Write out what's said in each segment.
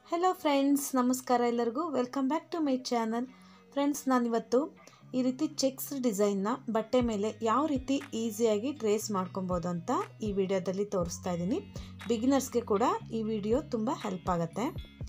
hello friends ನಮಸ್ಕಾರ ಎಲ್ಲರಿಗೂ welcome back to my channel friends ನಾನಿವತ್ತು ಈ ರೀತಿ ಚೆಕ್ಸ್ ಡಿಸೈನ್ನ ಬಟ್ಟೆ ಮೇಲೆ ಯಾವ ರೀತಿ ಈಸಿಯಾಗಿ ಟ್ರೇಸ್ ಮಾಡ್ಕೊಬೋದು ಅಂತ ಈ ವಿಡಿಯೋದಲ್ಲಿ ತೋರಿಸ್ತಾ ಇದ್ದೀನಿ ಬಿಗಿನರ್ಸ್ಗೆ ಕೂಡ ಈ ವಿಡಿಯೋ ತುಂಬ ಹೆಲ್ಪ್ ಆಗುತ್ತೆ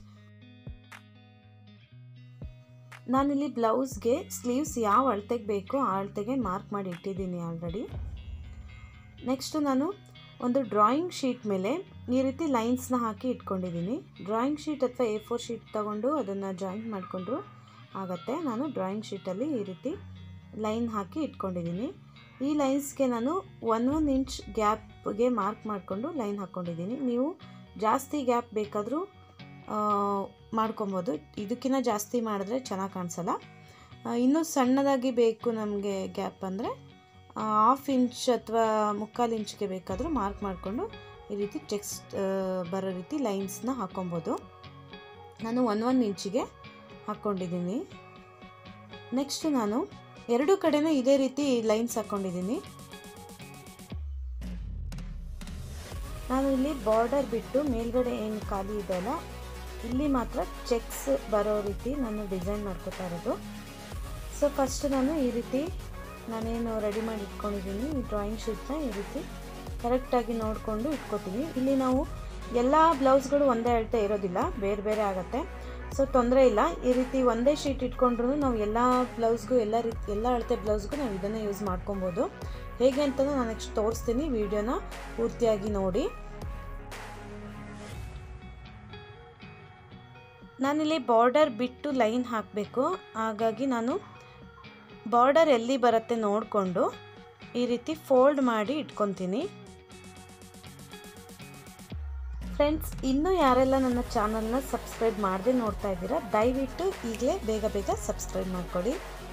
ನಾನಿಲ್ಲಿ ಬ್ಲೌಸ್ಗೆ ಸ್ಲೀವ್ಸ್ ಯಾವ ಅಳತೆಗೆ ಬೇಕೋ ಆ ಅಳತೆಗೆ ಮಾರ್ಕ್ ಮಾಡಿ ಇಟ್ಟಿದ್ದೀನಿ ಆಲ್ರೆಡಿ ನೆಕ್ಸ್ಟು ನಾನು ಒಂದು ಡ್ರಾಯಿಂಗ್ ಶೀಟ್ ಮೇಲೆ ಈ ರೀತಿ ಲೈನ್ಸ್ನ ಹಾಕಿ ಇಟ್ಕೊಂಡಿದ್ದೀನಿ ಡ್ರಾಯಿಂಗ್ ಶೀಟ್ ಅಥವಾ ಎ ಫೋರ್ ಶೀಟ್ ತಗೊಂಡು ಅದನ್ನು ಜಾಯಿಂಟ್ ಮಾಡಿಕೊಂಡ್ರು ಆಗುತ್ತೆ ನಾನು ಡ್ರಾಯಿಂಗ್ ಶೀಟಲ್ಲಿ ಈ ರೀತಿ ಲೈನ್ ಹಾಕಿ ಇಟ್ಕೊಂಡಿದ್ದೀನಿ ಈ ಲೈನ್ಸ್ಗೆ ನಾನು ಒನ್ ಒನ್ ಇಂಚ್ ಗ್ಯಾಪ್ಗೆ ಮಾರ್ಕ್ ಮಾಡಿಕೊಂಡು ಲೈನ್ ಹಾಕ್ಕೊಂಡಿದ್ದೀನಿ ನೀವು ಜಾಸ್ತಿ ಗ್ಯಾಪ್ ಬೇಕಾದರೂ ಮಾಡ್ಕೊಬೋದು ಇದಕ್ಕಿಂತ ಜಾಸ್ತಿ ಮಾಡಿದ್ರೆ ಚೆನ್ನಾಗಿ ಕಾಣಿಸಲ್ಲ ಇನ್ನೂ ಸಣ್ಣದಾಗಿ ಬೇಕು ನಮಗೆ ಗ್ಯಾಪ್ ಅಂದರೆ ಹಾಫ್ ಇಂಚ್ ಅಥವಾ ಮುಕ್ಕಾಲು ಇಂಚ್ಗೆ ಬೇಕಾದರೂ ಮಾರ್ಕ್ ಮಾಡಿಕೊಂಡು ಈ ರೀತಿ ಟೆಕ್ಸ್ಟ್ ಬರೋ ರೀತಿ ಲೈನ್ಸ್ನ ಹಾಕ್ಕೊಬೋದು ನಾನು ಒನ್ ಒನ್ ಇಂಚಿಗೆ ಹಾಕ್ಕೊಂಡಿದ್ದೀನಿ ನೆಕ್ಸ್ಟ್ ನಾನು ಎರಡು ಕಡೆನೂ ಇದೇ ರೀತಿ ಲೈನ್ಸ್ ಹಾಕ್ಕೊಂಡಿದ್ದೀನಿ ನಾನು ಇಲ್ಲಿ ಬಾರ್ಡರ್ ಬಿಟ್ಟು ಮೇಲ್ಗಡೆ ಏನು ಖಾಲಿ ಇದೆಯಲ್ಲ ಇಲ್ಲಿ ಮಾತ್ರ ಚೆಕ್ಸ್ ಬರೋ ರೀತಿ ನಾನು ಡಿಸೈನ್ ಮಾಡ್ಕೋತಾ ಇರೋದು ಸೊ ಫಸ್ಟ್ ನಾನು ಈ ರೀತಿ ನಾನೇನು ರೆಡಿ ಮಾಡಿ ಇಟ್ಕೊಂಡಿದ್ದೀನಿ ಈ ಡ್ರಾಯಿಂಗ್ ಶೀಟ್ನ ಈ ರೀತಿ ಕರೆಕ್ಟಾಗಿ ನೋಡಿಕೊಂಡು ಇಟ್ಕೋತೀನಿ ಇಲ್ಲಿ ನಾವು ಎಲ್ಲ ಬ್ಲೌಸ್ಗಳು ಒಂದೇ ಅಳತೆ ಇರೋದಿಲ್ಲ ಬೇರೆ ಬೇರೆ ಆಗುತ್ತೆ ಸೊ ತೊಂದರೆ ಇಲ್ಲ ಈ ರೀತಿ ಒಂದೇ ಶೀಟ್ ಇಟ್ಕೊಂಡ್ರು ನಾವು ಎಲ್ಲ ಬ್ಲೌಸ್ಗೂ ಎಲ್ಲ ರೀತಿ ಎಲ್ಲ ಅಳತೆ ಬ್ಲೌಸ್ಗೂ ನಾವು ಇದನ್ನೇ ಯೂಸ್ ಮಾಡ್ಕೊಬೋದು ಹೇಗೆ ಅಂತಲೂ ನಾನು ನೆಕ್ಸ್ಟ್ ತೋರಿಸ್ತೀನಿ ವಿಡಿಯೋನ ಪೂರ್ತಿಯಾಗಿ ನೋಡಿ ನಾನಿಲ್ಲಿ ಬಾರ್ಡರ್ ಬಿಟ್ಟು ಲೈನ್ ಹಾಕಬೇಕು ಹಾಗಾಗಿ ನಾನು ಬಾರ್ಡರ್ ಎಲ್ಲಿ ಬರುತ್ತೆ ನೋಡಿಕೊಂಡು ಈ ರೀತಿ ಫೋಲ್ಡ್ ಮಾಡಿ ಇಟ್ಕೊತೀನಿ ಫ್ರೆಂಡ್ಸ್ ಇನ್ನೂ ಯಾರೆಲ್ಲ ನನ್ನ ಚಾನಲ್ನ ಸಬ್ಸ್ಕ್ರೈಬ್ ಮಾಡದೆ ನೋಡ್ತಾ ಇದ್ದೀರಾ ದಯವಿಟ್ಟು ಈಗಲೇ ಬೇಗ ಬೇಗ ಸಬ್ಸ್ಕ್ರೈಬ್ ಮಾಡ್ಕೊಳ್ಳಿ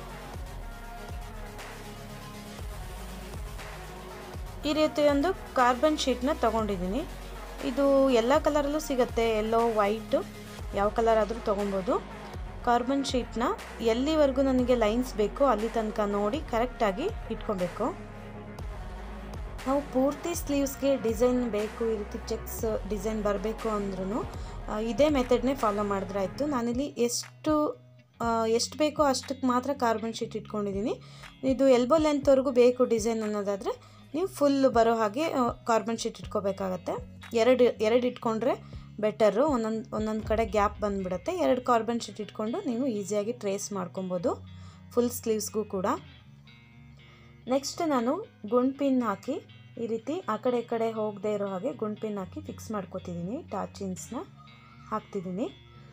ಈ ರೀತಿ ಒಂದು ಕಾರ್ಬನ್ ಶೀಟ್ನ ತೊಗೊಂಡಿದ್ದೀನಿ ಇದು ಎಲ್ಲ ಕಲರಲ್ಲೂ ಸಿಗುತ್ತೆ ಎಲ್ಲೋ ವೈಟು ಯಾವ ಕಲರ್ ಆದರೂ ತೊಗೊಬೋದು ಕಾರ್ಬನ್ ಶೀಟ್ನ ಎಲ್ಲಿವರೆಗೂ ನನಗೆ ಲೈನ್ಸ್ ಬೇಕೋ ಅಲ್ಲಿ ತನಕ ನೋಡಿ ಕರೆಕ್ಟಾಗಿ ಇಟ್ಕೊಬೇಕು ನಾವು ಪೂರ್ತಿ ಸ್ಲೀವ್ಸ್ಗೆ ಡಿಸೈನ್ ಬೇಕು ಈ ರೀತಿ ಚೆಕ್ಸ್ ಡಿಸೈನ್ ಬರಬೇಕು ಅಂದ್ರೂ ಇದೇ ಮೆಥಡ್ನೇ ಫಾಲೋ ಮಾಡಿದ್ರೆ ಆಯಿತು ನಾನಿಲ್ಲಿ ಎಷ್ಟು ಎಷ್ಟು ಬೇಕೋ ಅಷ್ಟಕ್ಕೆ ಮಾತ್ರ ಕಾರ್ಬನ್ ಶೀಟ್ ಇಟ್ಕೊಂಡಿದ್ದೀನಿ ಇದು ಎಲ್ಬೋ ಲೆಂತ್ವರೆಗೂ ಬೇಕು ಡಿಸೈನ್ ಅನ್ನೋದಾದರೆ ನೀವು ಫುಲ್ ಬರೋ ಹಾಗೆ ಕಾರ್ಬನ್ ಶೀಟ್ ಇಟ್ಕೋಬೇಕಾಗತ್ತೆ ಎರಡು ಎರಡು ಇಟ್ಕೊಂಡ್ರೆ ಬೆಟರು ಒಂದೊಂದು ಒಂದೊಂದು ಕಡೆ ಗ್ಯಾಪ್ ಬಂದುಬಿಡುತ್ತೆ ಎರಡು ಕಾರ್ಬನ್ ಶೀಟ್ ಇಟ್ಕೊಂಡು ನೀವು ಈಸಿಯಾಗಿ ಟ್ರೇಸ್ ಮಾಡ್ಕೊಬೋದು ಫುಲ್ ಸ್ಲೀವ್ಸ್ಗೂ ಕೂಡ ನೆಕ್ಸ್ಟ್ ನಾನು ಗುಂಡ್ ಪಿನ್ ಹಾಕಿ ಈ ರೀತಿ ಆ ಕಡೆ ಈ ಕಡೆ ಹೋಗದೆ ಇರೋ ಹಾಗೆ ಗುಂಡ್ ಪಿನ್ ಹಾಕಿ ಫಿಕ್ಸ್ ಮಾಡ್ಕೋತಿದ್ದೀನಿ ಟಾಚಿನ್ಸ್ನ ಹಾಕ್ತಿದ್ದೀನಿ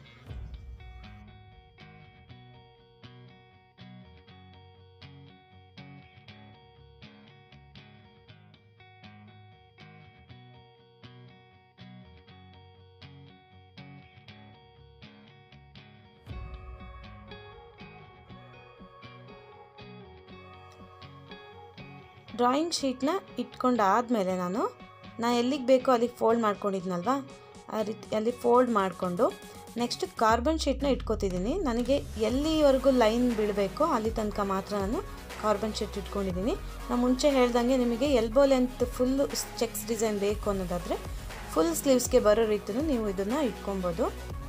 ಡ್ರಾಯಿಂಗ್ ಶೀಟ್ನ ಇಟ್ಕೊಂಡಾದಮೇಲೆ ನಾನು ನಾನು ಎಲ್ಲಿಗೆ ಬೇಕೋ ಅಲ್ಲಿಗೆ ಫೋಲ್ಡ್ ಮಾಡ್ಕೊಂಡಿದ್ನಲ್ವಾ ಆ ರೀತಿ ಅಲ್ಲಿ ಫೋಲ್ಡ್ ಮಾಡಿಕೊಂಡು ನೆಕ್ಸ್ಟ್ ಕಾರ್ಬನ್ ಶೀಟ್ನ ಇಟ್ಕೋತಿದ್ದೀನಿ ನನಗೆ ಎಲ್ಲಿವರೆಗೂ ಲೈನ್ ಬೀಳಬೇಕೋ ಅಲ್ಲಿ ತನಕ ಮಾತ್ರ ನಾನು ಕಾರ್ಬನ್ ಶೀಟ್ ಇಟ್ಕೊಂಡಿದ್ದೀನಿ ನಾನು ಮುಂಚೆ ಹೇಳ್ದಂಗೆ ನಿಮಗೆ elbow length full checks design ಬೇಕು ಅನ್ನೋದಾದರೆ ಫುಲ್ ಸ್ಲೀವ್ಸ್ಗೆ ಬರೋ ರೀತಿಯೂ ನೀವು ಇದನ್ನು ಇಟ್ಕೊಬೋದು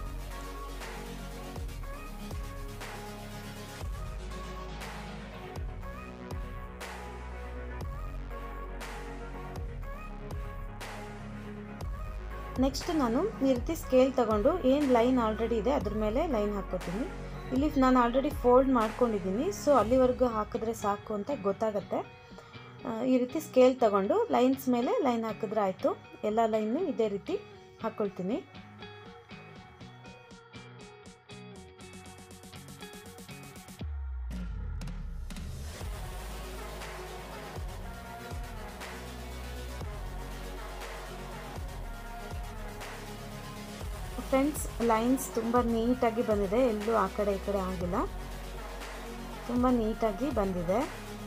ನೆಕ್ಸ್ಟ್ ನಾನು ಈ ರೀತಿ ಸ್ಕೇಲ್ ತಗೊಂಡು ಏನು ಲೈನ್ ಆಲ್ರೆಡಿ ಇದೆ ಅದ್ರ ಮೇಲೆ ಲೈನ್ ಹಾಕ್ಕೋತೀನಿ ಇಲ್ಲಿ ನಾನು ಆಲ್ರೆಡಿ ಫೋಲ್ಡ್ ಮಾಡ್ಕೊಂಡಿದ್ದೀನಿ ಸೊ ಅಲ್ಲಿವರೆಗೂ ಹಾಕಿದ್ರೆ ಸಾಕು ಅಂತ ಗೊತ್ತಾಗತ್ತೆ ಈ ರೀತಿ ಸ್ಕೇಲ್ ತಗೊಂಡು ಲೈನ್ಸ್ ಮೇಲೆ ಲೈನ್ ಹಾಕಿದ್ರೆ ಆಯಿತು ಎಲ್ಲ ಲೈನು ಇದೇ ರೀತಿ ಹಾಕ್ಕೊಳ್ತೀನಿ ಫ್ರೆಂಡ್ಸ್ ಲೈನ್ಸ್ ತುಂಬ ನೀಟಾಗಿ ಬಂದಿದೆ ಎಲ್ಲೂ ಆ ಕಡೆ ಈ ಕಡೆ ಆಗಿಲ್ಲ ತುಂಬ ನೀಟಾಗಿ ಬಂದಿದೆ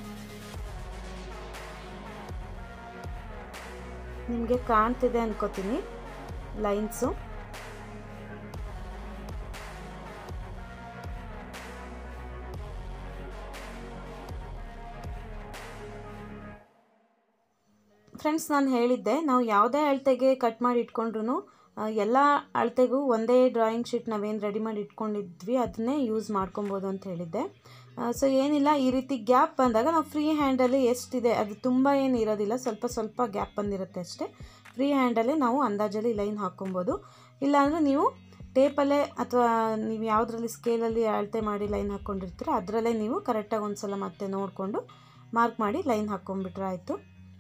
ನಿಮಗೆ ಕಾಣ್ತಿದೆ ಅನ್ಕೋತೀನಿ ಲೈನ್ಸು ಫ್ರೆಂಡ್ಸ್ ನಾನು ಹೇಳಿದ್ದೆ ನಾವು ಯಾವುದೇ ಅಳತೆಗೆ ಕಟ್ ಮಾಡಿ ಇಟ್ಕೊಂಡ್ರು ಎಲ್ಲ ಅಳತೆಗೂ ಒಂದೇ ಡ್ರಾಯಿಂಗ್ ಶೀಟ್ ನಾವೇನು ರೆಡಿ ಮಾಡಿ ಇಟ್ಕೊಂಡಿದ್ವಿ ಅದನ್ನೇ ಯೂಸ್ ಮಾಡ್ಕೊಬೋದು ಅಂತ ಹೇಳಿದ್ದೆ ಸೊ ಏನಿಲ್ಲ ಈ ರೀತಿ ಗ್ಯಾಪ್ ಬಂದಾಗ ನಾವು ಫ್ರೀ ಹ್ಯಾಂಡಲ್ಲಿ ಎಷ್ಟಿದೆ ಅದು ತುಂಬ ಏನು ಇರೋದಿಲ್ಲ ಸ್ವಲ್ಪ ಸ್ವಲ್ಪ ಗ್ಯಾಪ್ ಬಂದಿರುತ್ತೆ ಅಷ್ಟೇ ಫ್ರೀ ಹ್ಯಾಂಡಲ್ಲೇ ನಾವು ಅಂದಾಜಲ್ಲಿ ಲೈನ್ ಹಾಕ್ಕೊಬೋದು ಇಲ್ಲಾಂದರೆ ನೀವು ಟೇಪಲ್ಲೇ ಅಥವಾ ನೀವು ಯಾವುದ್ರಲ್ಲಿ ಸ್ಕೇಲಲ್ಲಿ ಅಳತೆ ಮಾಡಿ ಲೈನ್ ಹಾಕ್ಕೊಂಡಿರ್ತೀರೋ ಅದರಲ್ಲೇ ನೀವು ಕರೆಕ್ಟಾಗಿ ಒಂದು ಸಲ ಮತ್ತೆ ನೋಡಿಕೊಂಡು ಮಾರ್ಕ್ ಮಾಡಿ ಲೈನ್ ಹಾಕ್ಕೊಂಡ್ಬಿಟ್ರೆ ಆಯಿತು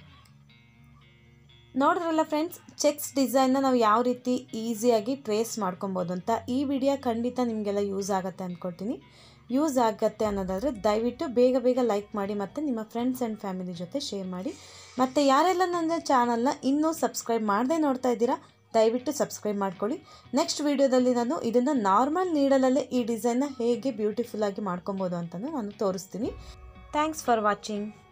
ನೋಡ್ರಲ್ಲ ಫ್ರೆಂಡ್ಸ್ ಚೆಕ್ಸ್ ಡಿಸೈನ್ನ ನಾವು ಯಾವ ರೀತಿ ಈಸಿಯಾಗಿ ಟ್ರೇಸ್ ಮಾಡ್ಕೊಬೋದು ಅಂತ ಈ ವಿಡಿಯೋ ಖಂಡಿತ ನಿಮಗೆಲ್ಲ ಯೂಸ್ ಆಗುತ್ತೆ ಅಂದ್ಕೊಳ್ತೀನಿ ಯೂಸ್ ಆಗುತ್ತೆ ಅನ್ನೋದಾದರೆ ದಯವಿಟ್ಟು ಬೇಗ ಬೇಗ ಲೈಕ್ ಮಾಡಿ ಮತ್ತು ನಿಮ್ಮ ಫ್ರೆಂಡ್ಸ್ ಆ್ಯಂಡ್ ಫ್ಯಾಮಿಲಿ ಜೊತೆ ಶೇರ್ ಮಾಡಿ ಮತ್ತು ಯಾರೆಲ್ಲ ನನ್ನ ಚಾನಲ್ನ ಇನ್ನೂ ಸಬ್ಸ್ಕ್ರೈಬ್ ಮಾಡದೆ ನೋಡ್ತಾ ಇದ್ದೀರಾ ದಯವಿಟ್ಟು ಸಬ್ಸ್ಕ್ರೈಬ್ ಮಾಡ್ಕೊಳ್ಳಿ ನೆಕ್ಸ್ಟ್ ವೀಡಿಯೋದಲ್ಲಿ ನಾನು ಇದನ್ನು ನಾರ್ಮಲ್ ನೀಡಲಲ್ಲೇ ಈ ಡಿಸೈನ್ನ ಹೇಗೆ ಬ್ಯೂಟಿಫುಲ್ಲಾಗಿ ಮಾಡ್ಕೊಬೋದು ಅಂತಲೂ ನಾನು ತೋರಿಸ್ತೀನಿ ಥ್ಯಾಂಕ್ಸ್ ಫಾರ್ ವಾಚಿಂಗ್